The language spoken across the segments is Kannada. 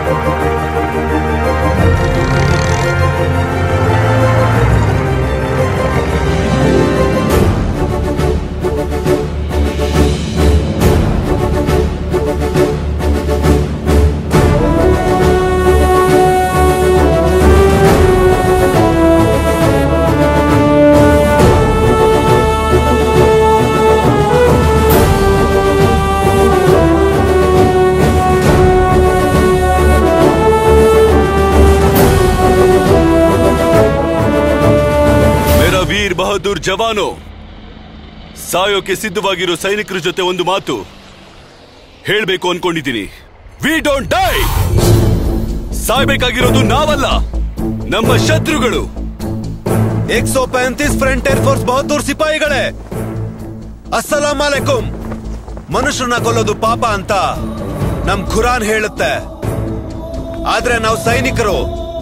ಮೇರಾ ವೀರ್ ಬಹದ್ದೂರ್ ಜವಾನು ಸಾಯೋಕೆ ಸಿದ್ಧವಾಗಿರೋ ಸೈನಿಕರ ಜೊತೆ ಒಂದು ಮಾತು ಹೇಳ್ಬೇಕು ಅನ್ಕೊಂಡಿದ್ದೀನಿ ವಿ ಡೋಂಟ್ ಡೈ ಸಾಯ್ಬೇಕಾಗಿರೋದು ನಾವಲ್ಲ ನಮ್ಮ ಶತ್ರುಗಳು एक सौ पैंतीस फ्रंट एयरफोर्स बहादुर ಸಿಪಾಯಿಗಳೇ ಅಸ್ಸಲಾಂ ಅಲೈಕುಂ ಮನುಷ್ಯರನ್ನ ಕೊಲ್ಲೋದು ಪಾಪ ಅಂತ ನಮ್ ಖುರಾನ್ ಹೇಳುತ್ತೆ ಆದ್ರೆ ನಾವು ಸೈನಿಕರು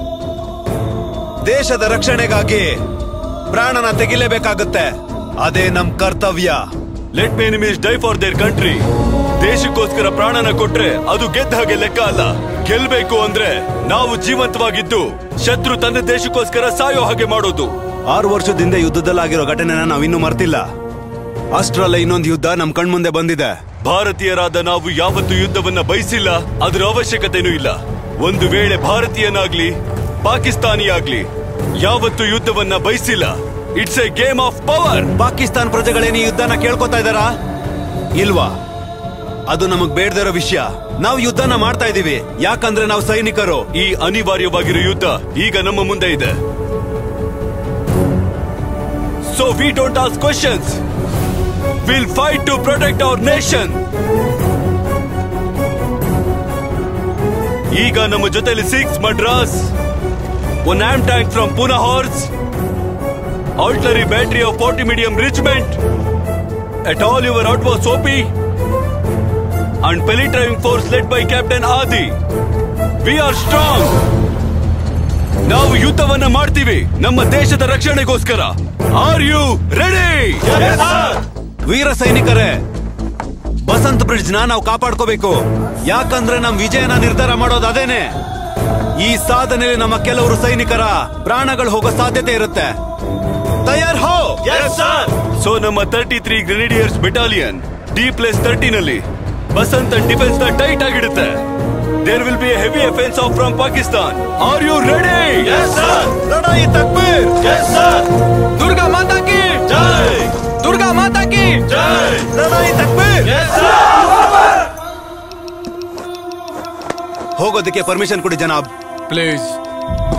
ದೇಶದ ರಕ್ಷಣೆಗಾಗಿ ಪ್ರಾಣನ ತೆಗಿಲೇಬೇಕಾಗುತ್ತೆ ಅದೇ ನಮ್ ಕರ್ತವ್ಯ let me enemies die for their country ದೇಶಕ್ಕೋಸ್ಕರ ಪ್ರಾಣನ ಕೊಟ್ರೆ ಅದು ಗೆದ್ದ ಹಾಗೆ ಲೆಕ್ಕ ಅಲ್ಲ ಗೆಲ್ಬೇಕು ಅಂದ್ರೆ ನಾವು ಜೀವಂತವಾಗಿದ್ದು ಶತ್ರು ತನ್ನ ದೇಶಕ್ಕೋಸ್ಕರ ಸಾಯೋ ಹಾಗೆ ಮಾಡೋದು ಆರು ವರ್ಷದಿಂದ ಯುದ್ಧದಲ್ಲಾಗಿರೋ ಘಟನೆನ ನಾವಿನ್ನೂ ಮರ್ತಿಲ್ಲ ಅಷ್ಟ್ರಲ್ಲ ಇನ್ನೊಂದು ಯುದ್ಧ ನಮ್ ಕಣ್ಮುಂದೆ ಬಂದಿದೆ ಭಾರತೀಯರಾದ ನಾವು ಯಾವತ್ತು ಯುದ್ಧವನ್ನ ಬಯಸಿಲ್ಲ ಅದರ ಅವಶ್ಯಕತೆನೂ ಇಲ್ಲ ಒಂದು ವೇಳೆ ಭಾರತೀಯನಾಗ್ಲಿ ಪಾಕಿಸ್ತಾನಿಯಾಗ್ಲಿ ಯಾವತ್ತು ಯುದ್ಧವನ್ನ ಬಯಸಿಲ್ಲ it's a game of power Pakistan ಪ್ರಜೆಗಳೇನು ಈ ಯುದ್ಧನ ಕೇಳ್ಕೊತಾ ಇದಾರಾ ಇಲ್ವಾ ಅದು ನಮಗ್ ಬೇಡದಿರೋ ವಿಷಯ ನಾವು ಯುದ್ಧನ ಮಾಡ್ತಾ ಇದೀವಿ ಯಾಕಂದ್ರೆ ನಾವು ಸೈನಿಕರು ಈ ಅನಿವಾರ್ಯವಾಗಿರೋ ಯುದ್ಧ ಈಗ ನಮ್ಮ ಮುಂದೆ ಇದೆ so we don't ask questions will fight to protect our nation ಈಗ ನಮ್ಮ ಜೊತೆಲಿ six Madras one arm tank from Poona horse artillery battery of forty medium regiment at all your outposts OP and peli driving force led by Captain Adi. We are strong. ನಾವು ಯುದ್ಧವನ್ನ ಮಾಡ್ತೀವಿ ನಮ್ಮ ದೇಶದ ರಕ್ಷಣೆಗೋಸ್ಕರ ಆರ್ ಯು ರೆಡಿ ವೀರ ಸೈನಿಕರೇ ಬಸಂತ್ ಬ್ರಿಡ್ಜ್ ನ ನಾವು ಕಾಪಾಡ್ಕೋಬೇಕು ಯಾಕಂದ್ರೆ ನಮ್ ವಿಜಯನ ನಿರ್ಧಾರ ಮಾಡೋದು ಅದೇನೆ ಈ ಸಾಧನೆಯಲ್ಲಿ ನಮ್ಮ ಕೆಲವರು ಸೈನಿಕರ ಪ್ರಾಣಗಳು ಹೋಗೋ ಸಾಧ್ಯತೆ ಇರುತ್ತೆ ತಯಾರ್ ಹೋ ಸೊ ನಮ್ಮ thirty three grenadiers battalion D plus ತರ್ಟಿನಲ್ಲಿ ಬಸಂತ್ ಡಿಫೆನ್ಸ್ ನ ಟೈಟ್ ಆಗಿಡುತ್ತೆ there will be heavy offence of from Pakistan are you ready ಲಡಾಯಿ ತಕ್ಬೀರ್ दुर्गा माता की जय दुर्गा माता की जय ಲಡಾಯಿ ತಕ್ಬೀರ್ ಹೋಗೋದಕ್ಕೆ ಪರ್ಮಿಷನ್ ಕೊಡಿ ಜನಾಬ್ प्लीज